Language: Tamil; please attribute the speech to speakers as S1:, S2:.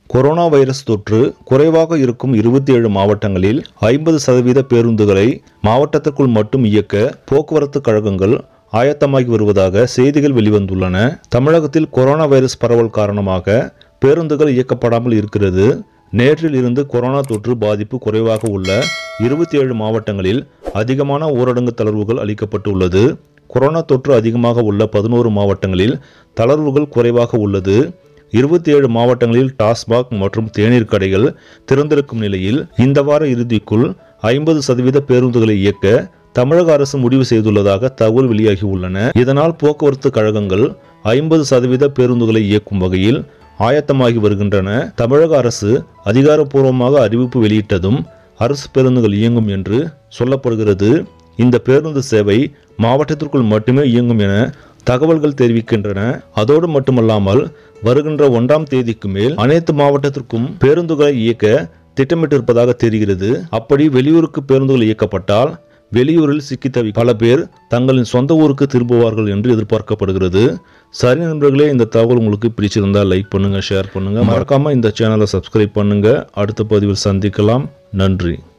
S1: கொரோனா வைரஸ் தொற்று குறைவாக இருக்கும் இருபத்தி ஏழு மாவட்டங்களில் ஐம்பது சதவீத பேருந்துகளை மாவட்டத்திற்குள் மட்டும் இயக்க போக்குவரத்து கழகங்கள் ஆயத்தமாகி வருவதாக செய்திகள் வெளிவந்துள்ளன தமிழகத்தில் கொரோனா வைரஸ் பரவல் காரணமாக பேருந்துகள் இயக்கப்படாமல் இருக்கிறது நேற்றில் இருந்து கொரோனா தொற்று பாதிப்பு குறைவாக உள்ள இருபத்தி ஏழு மாவட்டங்களில் அதிகமான ஊரடங்கு தளர்வுகள் அளிக்கப்பட்டுள்ளது கொரோனா தொற்று அதிகமாக உள்ள பதினோரு மாவட்டங்களில் தளர்வுகள் குறைவாக உள்ளது இருபத்தி ஏழு மாவட்டங்களில் டாஸ்மாக் மற்றும் தேநீர் கடைகள் திறந்திருக்கும் நிலையில் இந்த வார இறுதிக்குள் ஐம்பது சதவீத பேருந்துகளை இயக்க தமிழக அரசு முடிவு செய்துள்ளதாக தகவல் வெளியாகி உள்ளன இதனால் போக்குவரத்து கழகங்கள் ஐம்பது சதவீத பேருந்துகளை இயக்கும் வகையில் ஆயத்தமாகி வருகின்றன தமிழக அரசு அதிகாரப்பூர்வமாக அறிவிப்பு வெளியிட்டதும் அரசு பேருந்துகள் இயங்கும் என்று சொல்லப்படுகிறது இந்த பேருந்து சேவை மாவட்டத்திற்குள் மட்டுமே இயங்கும் என தகவல்கள் தெரிவிக்கின்றன அதோடு மட்டுமல்லாமல் வருகின்ற ஒன்றாம் தேதிக்கு மேல் அனைத்து மாவட்டத்திற்கும் பேருந்துகளை இயக்க திட்டமிட்டிருப்பதாக தெரிகிறது அப்படி வெளியூருக்கு பேருந்துகள் இயக்கப்பட்டால் வெளியூரில் சிக்கி தவி பல பேர் தங்களின் சொந்த ஊருக்கு திரும்புவார்கள் என்று எதிர்பார்க்கப்படுகிறது சரி நண்பர்களே இந்த தகவல் உங்களுக்கு பிடிச்சிருந்தா லைக் பண்ணுங்க ஷேர் பண்ணுங்க மறக்காம இந்த சேனலை சப்ஸ்கிரைப் பண்ணுங்க அடுத்த பதிவில் சந்திக்கலாம் நன்றி